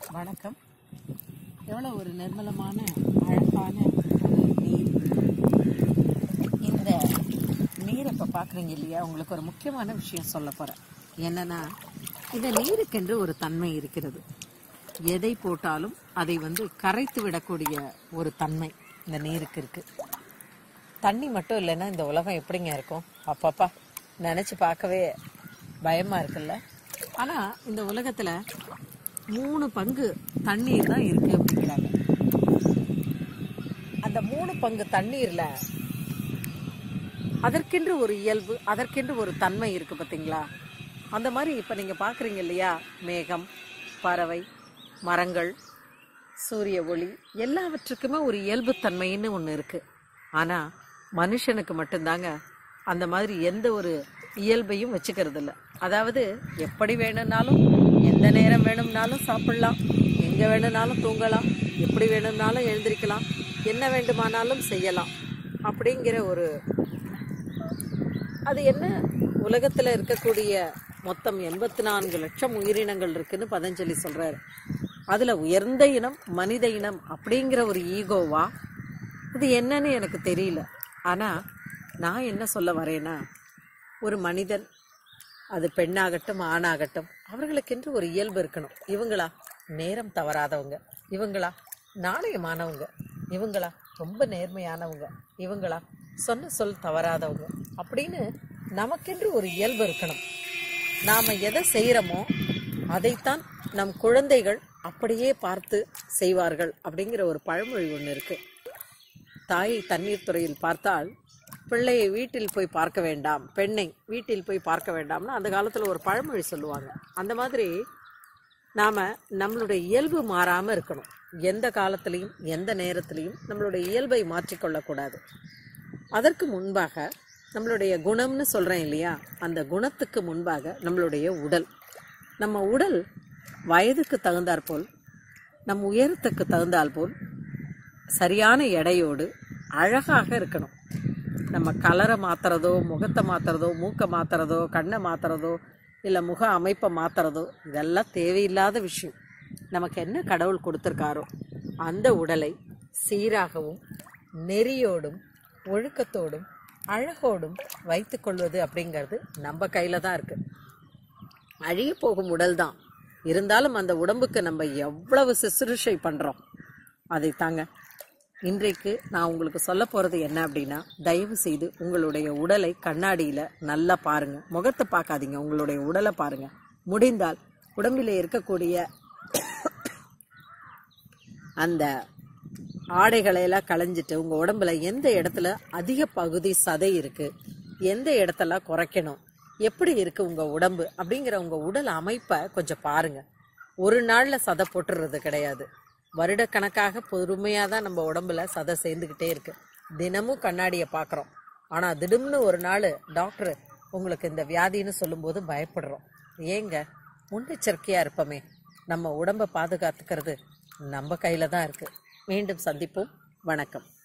வணக்கம் எவ்வளோ ஒரு நிர்மலமான அழகான ஒரு நீர் இந்த நீரை இப்போ பார்க்குறீங்க இல்லையா உங்களுக்கு ஒரு முக்கியமான விஷயம் சொல்ல போகிறேன் என்னன்னா இந்த நீருக்கென்று ஒரு தன்மை இருக்கிறது எதை போட்டாலும் அதை வந்து கரைத்து விடக்கூடிய ஒரு தன்மை இந்த நீருக்கு இருக்கு தண்ணி மட்டும் இல்லைன்னா இந்த உலகம் எப்படிங்க இருக்கும் அப்பப்பா நினச்சி பார்க்கவே பயமா இருக்குல்ல ஆனா இந்த உலகத்துல மூணு பங்கு தண்ணீர் தான் இருக்கு அப்படிங்கிறாங்க அந்த மூணு பங்கு தண்ணீர்ல அதற்கென்று ஒரு இயல்பு அதற்கென்று ஒரு தன்மை இருக்கு பாத்தீங்களா அந்த மாதிரி இப்ப நீங்க பாக்குறீங்க இல்லையா மேகம் பறவை மரங்கள் சூரிய ஒளி எல்லாவற்றுக்குமே ஒரு இயல்புத்தன்மைன்னு ஒன்று இருக்கு ஆனா மனுஷனுக்கு மட்டும்தாங்க அந்த மாதிரி எந்த ஒரு இயல்பையும் வச்சுக்கிறது இல்ல அதாவது எப்படி வேணும்னாலும் எந்த நேரம் வேணும்னாலும் சாப்பிடலாம் எங்க வேணும்னாலும் தூங்கலாம் எப்படி வேணும்னாலும் எழுந்திருக்கலாம் என்ன வேண்டுமானாலும் செய்யலாம் அப்படிங்கிற ஒரு அது என்ன உலகத்துல இருக்கக்கூடிய மொத்தம் எண்பத்தி நான்கு லட்சம் உயிரினங்கள் இருக்குன்னு பதஞ்சலி சொல்றாரு அதுல உயர்ந்த இனம் மனித இனம் அப்படிங்கிற ஒரு ஈகோவா அது என்னன்னு எனக்கு தெரியல ஆனா நான் என்ன சொல்ல வரேன்னா ஒரு மனிதன் அது பெண்ணாகட்டும் ஆணாகட்டும் அவர்களுக்கென்று ஒரு இயல்பு இருக்கணும் இவங்களா நேரம் தவறாதவங்க இவங்களா நாணயமானவங்க இவங்களா ரொம்ப நேர்மையானவங்க இவங்களா சொன்ன சொல் தவறாதவங்க அப்படின்னு நமக்கென்று ஒரு இயல்பு இருக்கணும் நாம எதை செய்யறோமோ அதைத்தான் நம் குழந்தைகள் அப்படியே பார்த்து செய்வார்கள் அப்படிங்கிற ஒரு பழமொழி ஒன்று இருக்கு தாயை தண்ணீர் துறையில் பார்த்தால் பிள்ளையை வீட்டில் போய் பார்க்க வேண்டாம் பெண்ணை வீட்டில் போய் பார்க்க வேண்டாம்னு அந்த காலத்தில் ஒரு பழமொழி சொல்லுவாங்க அந்த மாதிரி நாம் நம்மளுடைய இயல்பு மாறாமல் இருக்கணும் எந்த காலத்திலையும் எந்த நேரத்திலையும் நம்மளுடைய இயல்பை மாற்றிக்கொள்ளக்கூடாது அதற்கு முன்பாக நம்மளுடைய குணம்னு சொல்கிறேன் இல்லையா அந்த குணத்துக்கு முன்பாக நம்மளுடைய உடல் நம்ம உடல் வயதுக்கு தகுந்தாற்போல் நம் உயரத்துக்கு தகுந்தால் போல் சரியான எடையோடு அழகாக இருக்கணும் நம்ம கலரை மாத்துறதோ முகத்தை மாத்துறதோ மூக்கை மாத்துறதோ கண்ணை மாத்துறதோ இல்லை முக அமைப்பை மாத்துறதோ இதெல்லாம் தேவையில்லாத விஷயம் நமக்கு என்ன கடவுள் கொடுத்துருக்காரோ அந்த உடலை சீராகவும் நெறியோடும் ஒழுக்கத்தோடும் அழகோடும் வைத்துக்கொள்வது அப்படிங்கிறது நம்ம கையில் தான் இருக்குது அழிய போகும் உடல் தான் இருந்தாலும் அந்த உடம்புக்கு நம்ம எவ்வளவு சிசுருஷை பண்றோம் அதை தாங்க இன்றைக்கு நான் உங்களுக்கு சொல்ல போறது என்ன அப்படின்னா தயவு செய்து உங்களுடைய உடலை கண்ணாடியில நல்லா பாருங்க முகத்தை பார்க்காதீங்க உங்களுடைய உடலை பாருங்க முடிந்தால் உடம்பிலே இருக்கக்கூடிய அந்த ஆடைகளை எல்லாம் களைஞ்சிட்டு உங்க உடம்புல எந்த இடத்துல அதிக பகுதி சதை இருக்கு எந்த இடத்துல குறைக்கணும் எப்படி இருக்கு உங்க உடம்பு அப்படிங்கிற உங்க உடல் அமைப்பை கொஞ்சம் பாருங்க ஒரு நாள்ல சதை போட்டுறது கிடையாது வருடக்கணக்காக பொறுமையா தான் நம்ம உடம்புல சதை சேர்ந்துக்கிட்டே இருக்கு தினமும் கண்ணாடியை பார்க்குறோம் ஆனா திடும்னு ஒரு நாள் டாக்டர் உங்களுக்கு இந்த வியாதின்னு சொல்லும்போது பயப்படுறோம் ஏங்க முன்னெச்சரிக்கையா இருப்போமே நம்ம உடம்பை பாதுகாத்துக்கிறது நம்ம கையில தான் இருக்கு மீண்டும் சந்திப்போம் வணக்கம்